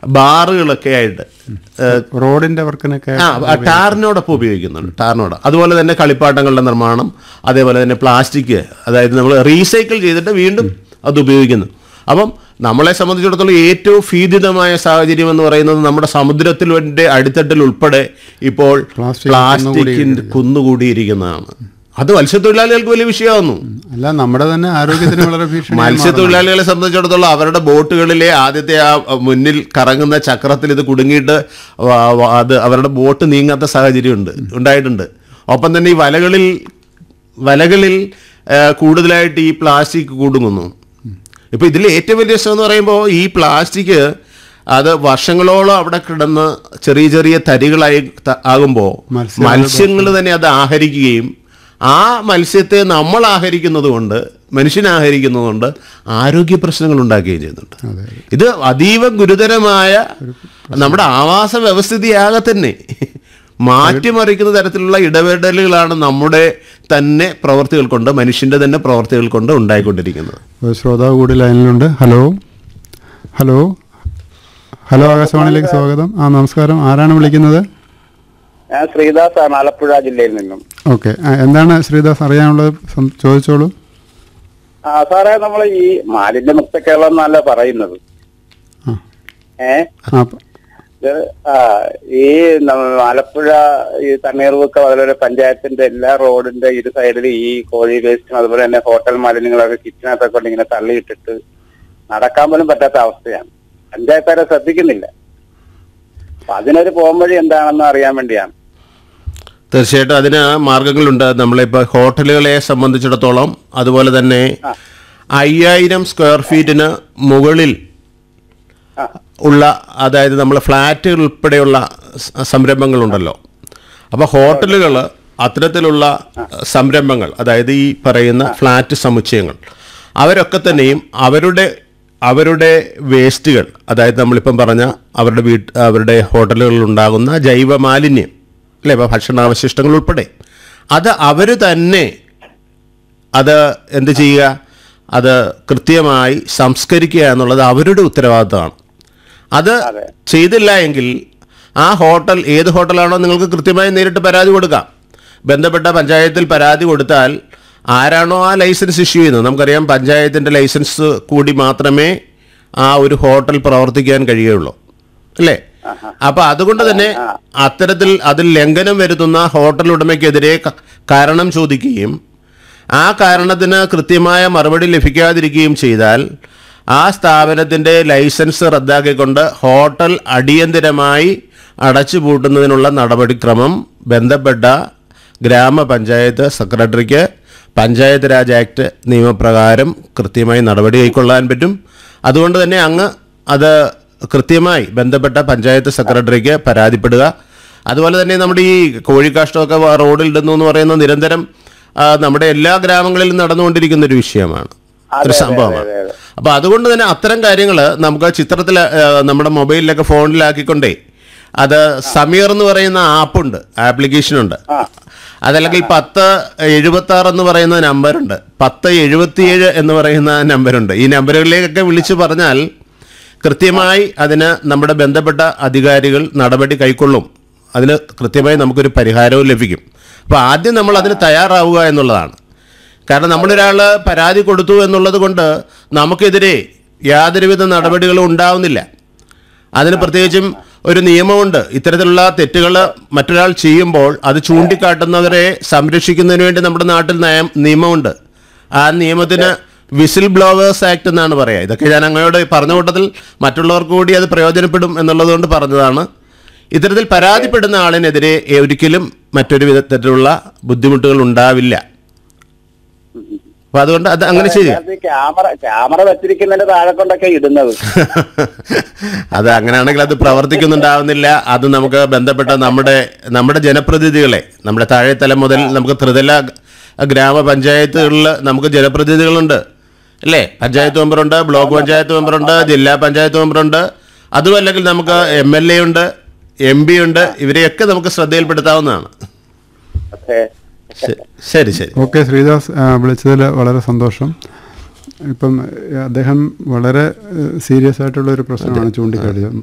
ബാറുകളൊക്കെ ആയിട്ട് ഏഹ്, റോഡിന്റെ വർക്കിനൊക്കെ ആ ആ, ടാറിനോടൊപ്പം ഉപയോഗിക്കുന്നുണ്ട് ടാറിനോട് അതുപോലെ തന്നെ കളിപ്പാട്ടങ്ങളുടെ നിർമ്മാണം അതേപോലെ തന്നെ പ്ലാസ്റ്റിക് അതായത് നമ്മൾ റീസൈക്കിൾ ചെയ്തിട്ട് വീണ്ടും അത് ഉപയോഗിക്കുന്നു അപ്പം നമ്മളെ സംബന്ധിച്ചിടത്തോളം ഏറ്റവും ഭീതിതമായ സാഹചര്യം എന്ന് പറയുന്നത് നമ്മുടെ സമുദ്രത്തിൻ്റെ അടിത്തട്ടിൽ ഉൾപ്പെടെ ഇപ്പോൾ പ്ലാസ്റ്റിക് പ്ലാസ്റ്റിക്കിൻ്റെ കുന്നുകൂടിയിരിക്കുന്നതാണ് അത് മത്സ്യത്തൊഴിലാളികൾക്ക് വലിയ വിഷയമാകുന്നു അല്ല നമ്മുടെ തന്നെ ആരോഗ്യത്തിന് വളരെ ഭീഷണി മത്സ്യത്തൊഴിലാളികളെ സംബന്ധിച്ചിടത്തോളം അവരുടെ ബോട്ടുകളിലെ ആദ്യത്തെ ആ മുന്നിൽ കറങ്ങുന്ന ചക്രത്തിൽ ഇത് കുടുങ്ങിയിട്ട് വ- വ- അത് അവരുടെ ബോട്ട് നീങ്ങാത്ത സാഹചര്യമുണ്ട് ഉണ്ടായിട്ടുണ്ട് ഒപ്പം തന്നെ ഈ വലകളിൽ വലകളിൽ ആ, കൂടുതലായിട്ട് ഈ പ്ലാസ്റ്റിക് കുടുങ്ങുന്നു ഇപ്പോൾ ഇതിൽ ഏറ്റവും വലിയ രസം എന്ന് പറയുമ്പോൾ ഈ പ്ലാസ്റ്റിക് അത് വർഷങ്ങളോളം അവിടെ കിടന്ന് ചെറിയ ചെറിയ തരികളായി ത- ആകുമ്പോൾ മത്സ്യങ്ങളുടെ മത്സ്യങ്ങൾ തന്നെ അത് ആഹരിക്കുകയും ആ മത്സ്യത്തെ നമ്മൾ ആഹരിക്കുന്നത് കൊണ്ട് മനുഷ്യൻ ആഹരിക്കുന്നത് കൊണ്ട് ആരോഗ്യ പ്രശ്നങ്ങൾ ഉണ്ടാക്കുകയും ചെയ്യുന്നുണ്ട് അതെ ഇത് അതീവ ഗുരുതരമായ നമ്മുടെ ആവാസ വ്യവസ്ഥിതിയാകെ തന്നെ മാറ്റിമറിക്കുന്ന തരത്തിലുള്ള ഇടപെടലുകളാണ് നമ്മുടെ തന്നെ പ്രവർത്തികൾ കൊണ്ട് മനുഷ്യന്റെ തന്നെ പ്രവർത്തികൾ കൊണ്ട് ഉണ്ടായിക്കൊണ്ടിരിക്കുന്നത് ഒരു ശ്രോതാവ് കൂടി ലൈനിലുണ്ട് ഹലോ ഹലോ ഹലോ ആകാശവാണിയിലേക്ക് സ്വാഗതം ആ നമസ്കാരം ആരാണ് വിളിക്കുന്നത് ഞാൻ ശ്രീദാസ് ആണ് ആലപ്പുഴ ജില്ലയിൽ നിന്നും ഓക്കെ എന്താണ് ശ്രീദാസ് അറിയാനുള്ളത് സം- ചോദിച്ചോളൂ ആ സാറേ നമ്മൾ ഈ മാലിന്യമുക്ത കേരളം എന്നല്ല പറയുന്നത് ആ ഏ ആ പ- ഇത് ആ ഈ നമ്മ- ആലപ്പുഴ ഈ തണ്ണീർമുക്ക അതുപോലെ പഞ്ചായത്തിന്റെ എല്ലാ റോഡിന്റെ ഇരു സൈഡിൽ ഈ കോഴി വേസ്റ്റും അതുപോലെ തന്നെ ഹോട്ടൽ മാലിന്യങ്ങളൊക്കെ കിച്ചനകത്തൊക്കെ കൊണ്ട് ഇങ്ങനെ തള്ളിയിട്ടിട്ട് നടക്കാൻ പോലും പറ്റാത്ത അവസ്ഥയാണ് പഞ്ചായത്തുകാരെ ശ്രദ്ധിക്കുന്നില്ല അപ്പൊ അതിനൊരു പോംവഴി എന്താണെന്ന് അറിയാൻ വേണ്ടിയാണ് തീർച്ചയായിട്ടും അതിന് മാർഗങ്ങളുണ്ട് നമ്മളിപ്പോൾ ഹോട്ടലുകളെ സംബന്ധിച്ചിടത്തോളം അതുപോലെ തന്നെ അയ്യായിരം സ്ക്വയർ ഫീറ്റിന് മുകളിൽ ആ. ഉള്ള അതായത് നമ്മൾ ഫ്ലാറ്റ് ഉൾപ്പെടെയുള്ള സ- സംരംഭങ്ങളുണ്ടല്ലോ അപ്പോൾ ഹോട്ടലുകൾ അത്തരത്തിലുള്ള സംരംഭങ്ങൾ അതായത് ഈ പറയുന്ന ഫ്ലാറ്റ് സമുച്ചയങ്ങൾ അവരൊക്കെ തന്നെയും അവരുടെ അവരുടെ വേസ്റ്റുകൾ അതായത് നമ്മളിപ്പം പറഞ്ഞ അവരുടെ വീട്ട് അവരുടെ ഹോട്ടലുകളിൽ ഉണ്ടാകുന്ന ജൈവ മാലിന്യം അല്ലേ ഇപ്പോൾ ഭക്ഷണാവശിഷ്ടങ്ങൾ ഉൾപ്പെടെ അത് അവർ തന്നെ അത് എന്ത് ചെയ്യുക അത് കൃത്യമായി സംസ്കരിക്കുക എന്നുള്ളത് അവരുടെ ഉത്തരവാദിത്തമാണ് അത് അതെ. ചെയ്തില്ല എങ്കിൽ ആ ഹോട്ടൽ ഏത് ഹോട്ടലാണോ നിങ്ങൾക്ക് കൃത്യമായി നേരിട്ട് പരാതി കൊടുക്കാം ബന്ധപ്പെട്ട പഞ്ചായത്തിൽ പരാതി കൊടുത്താൽ ആരാണോ ആ ലൈസൻസ് ഇഷ്യൂ ചെയ്യുന്നത് നമുക്കറിയാം പഞ്ചായത്തിൻ്റെ ലൈസൻസ് കൂടി മാത്രമേ ആ ഒരു ഹോട്ടൽ പ്രവർത്തിക്കാൻ കഴിയുകയുള്ളൂ അല്ലേ അപ്പോൾ അതുകൊണ്ട് തന്നെ അത്തരത്തിൽ അതിൽ ലംഘനം വരുത്തുന്ന ഹോട്ടൽ ഉടമയ്ക്കെതിരെ ക- കാരണം ചോദിക്കുകയും ആ കാരണത്തിന് കൃത്യമായ മറുപടി ലഭിക്കാതിരിക്കുകയും ചെയ്താൽ ആ സ്ഥാപനത്തിൻ്റെ ലൈസൻസ് റദ്ദാക്കിക്കൊണ്ട് ഹോട്ടൽ അടിയന്തിരമായി അടച്ചുപൂട്ടുന്നതിനുള്ള നടപടിക്രമം ബന്ധപ്പെട്ട ഗ്രാമപഞ്ചായത്ത് സെക്രട്ടറിക്ക് പഞ്ചായത്ത് രാജ് ആക്ട് നിയമപ്രകാരം കൃത്യമായി നടപടി കൈക്കൊള്ളാൻ പറ്റും അതുകൊണ്ട് തന്നെ അങ്ങ് അത് കൃത്യമായി ബന്ധപ്പെട്ട പഞ്ചായത്ത് സെക്രട്ടറിക്ക് പരാതിപ്പെടുക അതുപോലെ തന്നെ നമ്മുടെ ഈ കോഴിക്കാഷ്ടമൊക്കെ വ- റോഡിൽ ഇടുന്നു എന്ന് പറയുന്നത് നിരന്തരം ആ, നമ്മുടെ എല്ലാ ഗ്രാമങ്ങളിലും നടന്നുകൊണ്ടിരിക്കുന്ന ഒരു വിഷയമാണ് ഒരു അതെ, സംഭവമാണ് അതെ, അതെ. അപ്പൊ അതുകൊണ്ട് തന്നെ അത്തരം കാര്യങ്ങൾ നമുക്ക് ചിത്രത്തിൽ നമ്മുടെ മൊബൈലിലൊക്കെ ഫോണിലാക്കിക്കൊണ്ടേ അത് സമീർ എന്ന് പറയുന്ന ആപ്പുണ്ട് ആപ്ലിക്കേഷൻ ഉണ്ട് അതല്ലെങ്കിൽ പത്ത് എഴുപത്തി ആറ് എന്ന് പറയുന്ന നമ്പറുണ്ട് പത്ത് എഴുപത്തിയേഴ് എന്ന് പറയുന്ന നമ്പറുണ്ട് ഈ നമ്പറുകളിലേക്കൊക്കെ വിളിച്ചു പറഞ്ഞാൽ കൃത്യമായി അതിന് നമ്മുടെ ബന്ധപ്പെട്ട അധികാരികൾ നടപടി കൈക്കൊള്ളും അതിന് കൃത്യമായി നമുക്കൊരു പരിഹാരവും ലഭിക്കും അപ്പോൾ ആദ്യം നമ്മൾ അതിന് തയ്യാറാവുക എന്നുള്ളതാണ് കാരണം നമ്മളൊരാൾ പരാതി കൊടുത്തു എന്നുള്ളത് കൊണ്ട് നമുക്കെതിരെ യാതൊരുവിധ നടപടികളും ഉണ്ടാവുന്നില്ല അതിന് പ്രത്യേകിച്ചും ഒരു നിയമമുണ്ട് ഇത്തരത്തിലുള്ള തെറ്റുകൾ മറ്റൊരാൾ ചെയ്യുമ്പോൾ അത് ചൂണ്ടിക്കാട്ടുന്നവരെ സംരക്ഷിക്കുന്നതിന് വേണ്ടി നമ്മുടെ നാട്ടിൽ നയം നിയമമുണ്ട് ആ നിയമത്തിന് വിസിൽ ബ്ലോവേഴ്സ് ആക്ട് എന്നാണ് പറയുക ഇതൊക്കെ ഞാൻ അങ്ങയോട് പറഞ്ഞ കൂട്ടത്തിൽ മറ്റുള്ളവർക്ക് കൂടി അത് പ്രയോജനപ്പെടും എന്നുള്ളത് കൊണ്ട് പറഞ്ഞതാണ് ഇത്തരത്തിൽ പരാതിപ്പെടുന്ന ആളിനെതിരെ ഒരിക്കലും മറ്റൊരു വിധത്തിലുള്ള ബുദ്ധിമുട്ടുകൾ ഉണ്ടാവില്ല അപ്പൊ അതുകൊണ്ട് അത് അങ്ങനെ ചെയ്യുക അതിനകത്ത് ഈ ക്യാമറ ക്യാമറ വെച്ചിരിക്കുന്നതിന്റെ താഴെ കൊണ്ടൊക്കെ ഇടുന്നത് അത് അങ്ങനെയാണെങ്കിൽ അത് പ്രവർത്തിക്കുന്നുണ്ടാവുന്നില്ല അത് നമുക്ക് ബന്ധപ്പെട്ട നമ്മുടെ നമ്മുടെ ജനപ്രതിനിധികളെ നമ്മുടെ താഴെത്തലം മുതൽ നമുക്ക് ത്രിതല ഗ്രാമപഞ്ചായത്തുകളിൽ നമുക്ക് ജനപ്രതിനിധികളുണ്ട് അല്ലേ പഞ്ചായത്ത് മെമ്പറുണ്ട് ബ്ലോക്ക് പഞ്ചായത്ത് മെമ്പറുണ്ട് ജില്ലാ പഞ്ചായത്ത് മെമ്പറുണ്ട് അതും അല്ലെങ്കിൽ നമുക്ക് എം എൽ എ ഉണ്ട് എം പി ഉണ്ട് ഇവരെയൊക്കെ നമുക്ക് ശ്രദ്ധയിൽപ്പെടുത്താവുന്നതാണ് പക്ഷേ ശ- ശരി ശരി ഓക്കെ ശ്രീദാസ് ആ, വിളിച്ചതിൽ വളരെ സന്തോഷം ഇപ്പം ഏ, അദ്ദേഹം വളരെ സീരിയസ് ആയിട്ടുള്ള ഒരു പ്രശ്നമാണ് ചൂണ്ടിക്കാട്ടിയത്